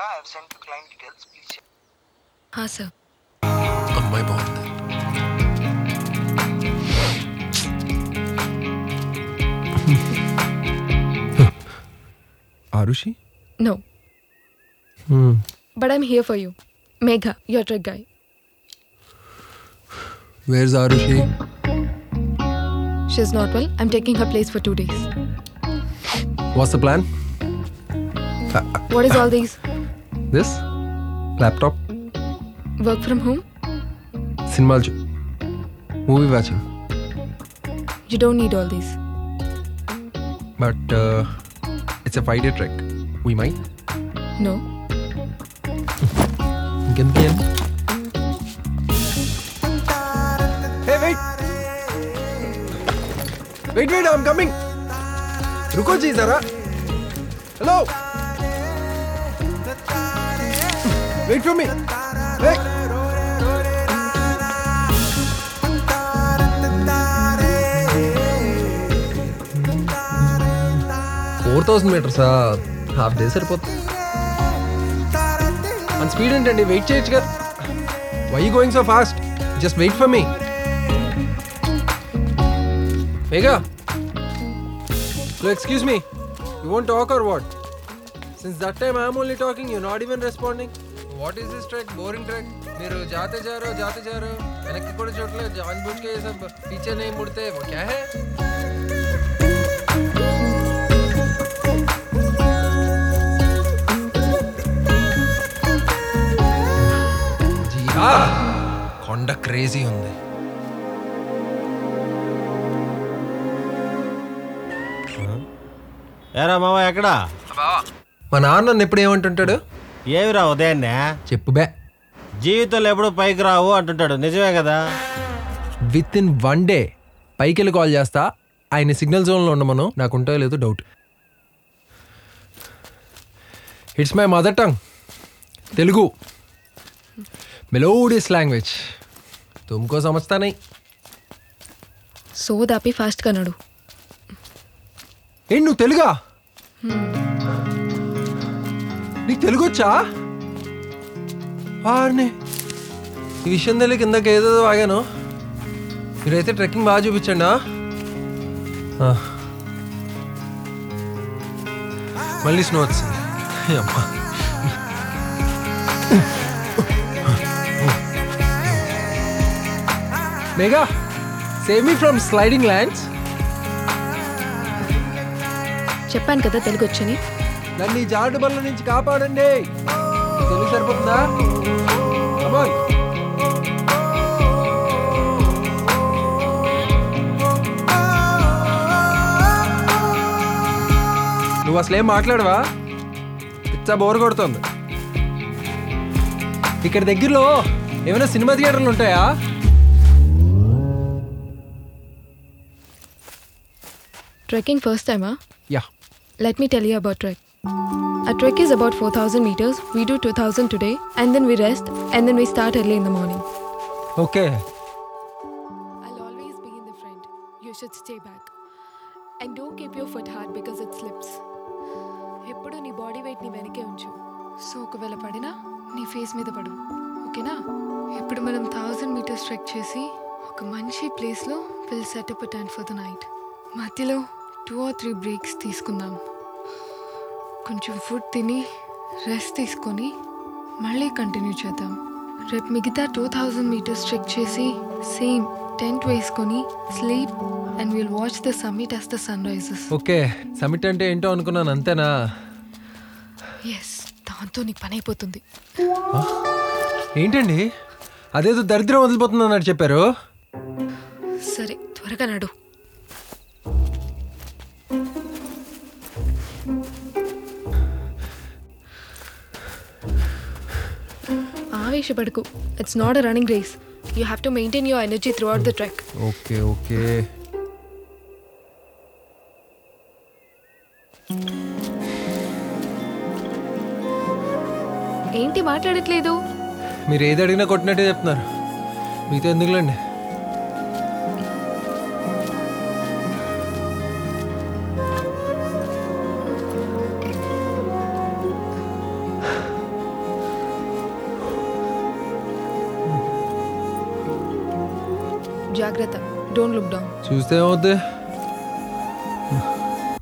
Megha, I have sent you client details. Please check. హా sir అమ్మాయి బాగుంది Arushi no but I'm here for you Megha your trek guy where's Arushi she's not well I'm taking her place for two days what's the plan what is all these this laptop work from home సినిమాలు చూ movie watching you don't need all these but it's a five day trek we my no ఇంకెందుకు ఇయ్యండి? Hey, wait! Wait, wait, I'm coming! रुको जी जरा hello wait for me hey four thousand మీటర్సా half day సరిపోతుంది మన speed ఏంటండి wait చేయొచ్చు కదా why going so fast just wait for me Megha so excuse me you won't talk or what since that time I'm only talking you not even responding what is this track boring track మీరు జాతే జారో జాతే జారో వెనక్కి కూడా చూడలే John బుజ్ के सब पीछे नहीं मुड़ते वो क्या है జీరా కొండ క్రేజీ ఉంది ఏరా మామ ఎక్కడా మా నాన్న నన్ను ఎప్పుడు ఏమంటుంటాడు ఏమిరా ఉదయాన్నే చెప్పు బే జీవితంలో ఎప్పుడు పైకి రావు అంటుంటాడు నిజమే కదా విత్ ఇన్ వన్ డే పైకి వెళ్ళి కాల్ చేస్తా ఆయన సిగ్నల్ జోన్లో ఉండమను నాకు ఉంటో లేదో doubt it's my mother tongue Telugu melodious language తుమ్కో సమజ్తా నై సో దాపి ఫాస్ట్గా నడు ఏంటి నువ్వు తెలుగా నీకు తెలుగు వచ్చా వారిని ఈ విషయం తెలియక ఇందాక ఏదో వాగాను మీరైతే ట్రెక్కింగ్ బాగా చూపించండి ఆ? ఆ. మళ్ళీ స్నో వచ్చింది అమ్మా Megha save me from sliding lands చెప్పాను కదా తెలుగు వచ్చని నన్ను ఈ జాడు బల్ల నుంచి కాపాడండి మీకు తెలుగు సరిపోతుందా Come on. నువ్వు అసలు ఏం మాట్లాడవా పిచ్చ బోర్ కొడుతుంది ఇక్కడ దగ్గరలో ఏమైనా సినిమా థియేటర్లు ఉంటాయా ట్రెక్కింగ్ ఫస్ట్ టైమా yeah Let me tell you about trek. A trek is about 4000 meters. We do 2000 today and then we rest and then we start early in the morning. Okay I'll always be in the front. You should stay back. And don't keep your foot hard because it slips. ఎప్పుడు నీ body వెయిట్ని వెనకే ఉంచు so ఒకవేళ పడినా నీ face మీద పడు ఓకేనా ఇప్పుడు మనం థౌజండ్ మీటర్స్ ట్రెక్ చేసి ఒక మంచి ప్లేస్లో will set up tent for the night మధ్యలో టూ ఆర్ త్రీ బ్రేక్స్ తీసుకుందాం కొంచెం ఫుడ్ తిని రెస్ట్ తీసుకొని మళ్ళీ కంటిన్యూ చేద్దాం రేపు మిగతా టూ థౌజండ్ మీటర్స్ చెక్ చేసి సేమ్ టెంట్ వేసుకొని sleep and will watch the summit as the sun rises okay summit అంటే ఏంటో అనుకున్నాను అంతేనా ఎస్ దాంతో నీ పని అయిపోతుంది ఏంటండి అదేదో దరిద్రం వదిలిపోతుంది అన్నట్టు చెప్పారు సరే త్వరగా నడు ఆవేశపడకు it's not a running race you have to maintain your energy throughout the trek okay okay ఏంటి మాట్లాడట్లేదు మీరు ఏది అడిగినా కొట్టినట్టే చెప్తున్నారు మీతో ఎందుకులేండి జాగ్రత్త డోంట్ లుక్ డౌన్ చూస్తే ఏమవుద్ది